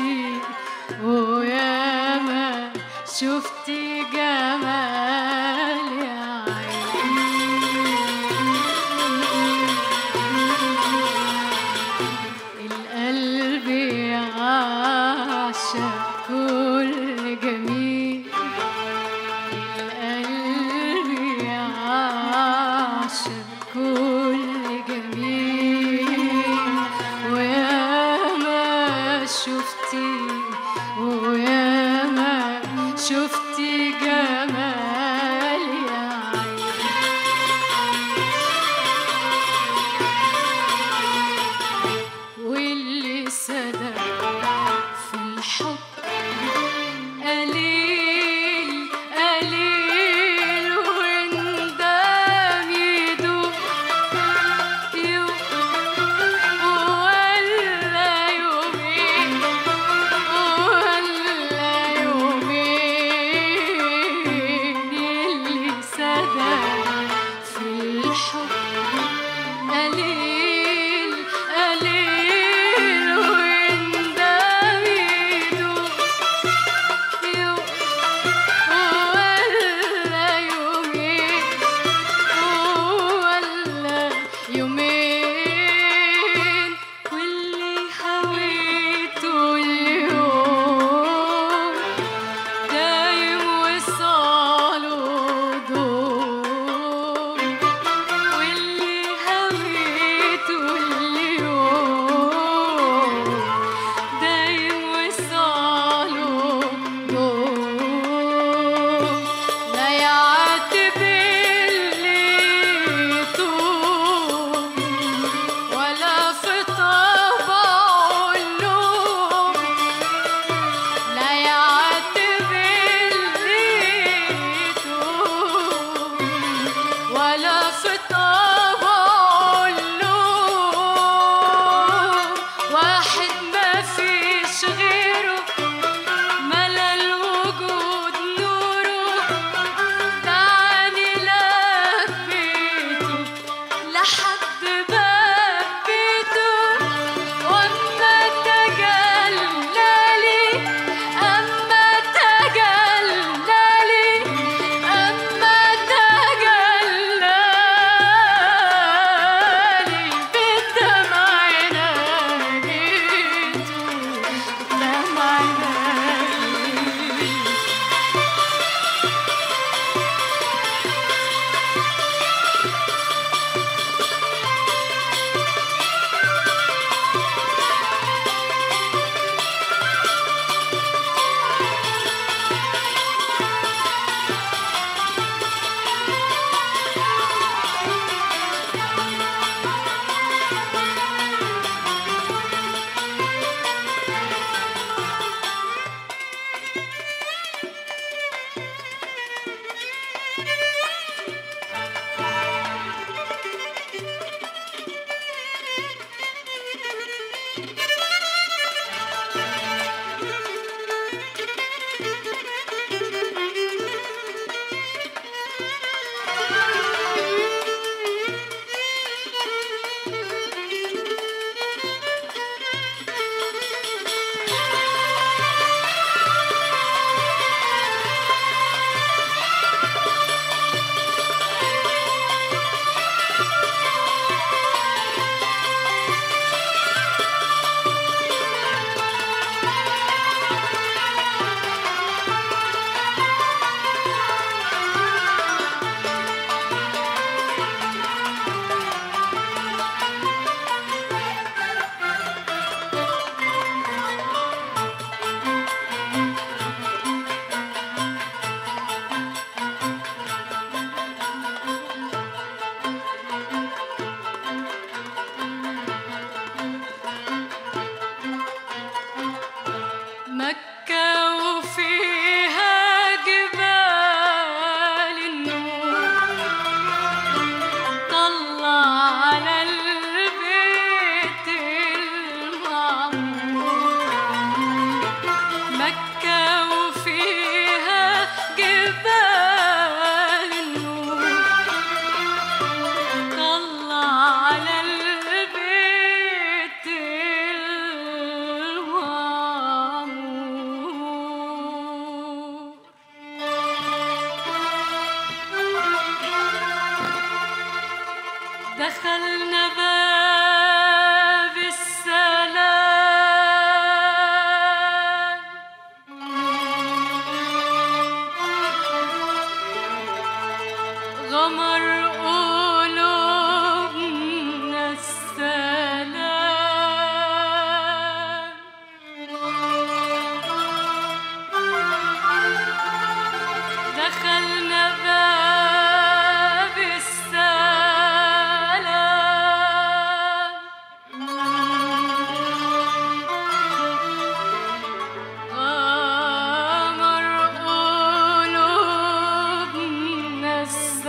شفتي وياما شفتي جمال يا عين القلب يعشق كل جميل القلب يعشق كل جميل وياما شفتي وياما شفتي جمال يا عين واللي صدق في الحب قليل قليل وندم يدوب يوم ولا يومين ولا يومين اللي صدق في الحب قليل قليل وندم يدوب يوم ولا يومين ولا يومين واللي هويته اليوم دايم وصاله دوم واللي هويته اليوم دايم وصاله دوم لا يعاتب اللي يطوم ولا في طبعه اللوم لا يعاتب اللي يطوم ولا في طبعه اللوم واحد ما فيش غيره ملا الوجود نوره دعني لبيته لحد باب بيته واما تجلالي اما تجلالي اما تجلالي بالدمع ناديته دخلنا باب السلام غمر قلوبنا السلام دخلنا باب السلام غمر قلوبنا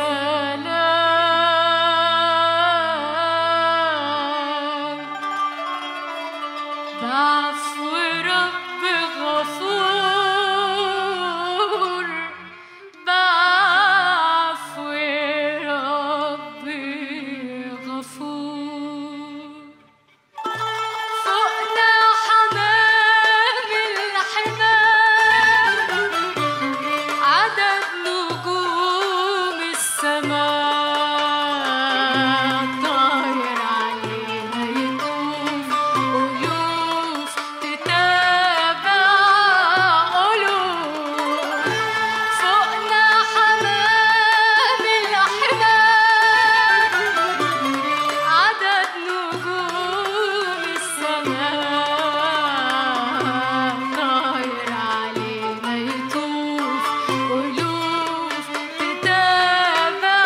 السلام بعفو رب غفور بعفو رب غفور فوقنا حمام الحمام عدد نجوم السماء طاير علينا يطوف ألوف تتابع ألوف فوقنا حمام الحمام عدد نجوم السماء طاير علينا يطوف ألوف تتابع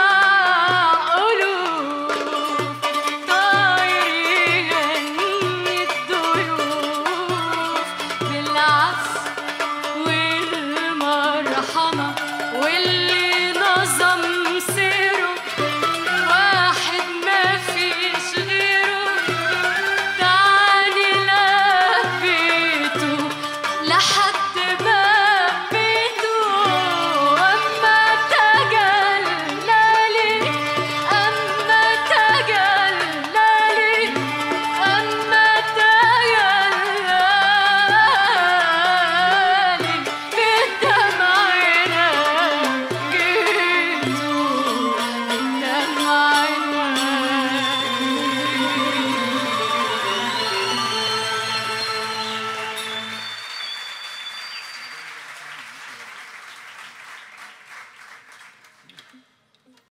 ألوف طاير يغني الضيوف بالعفو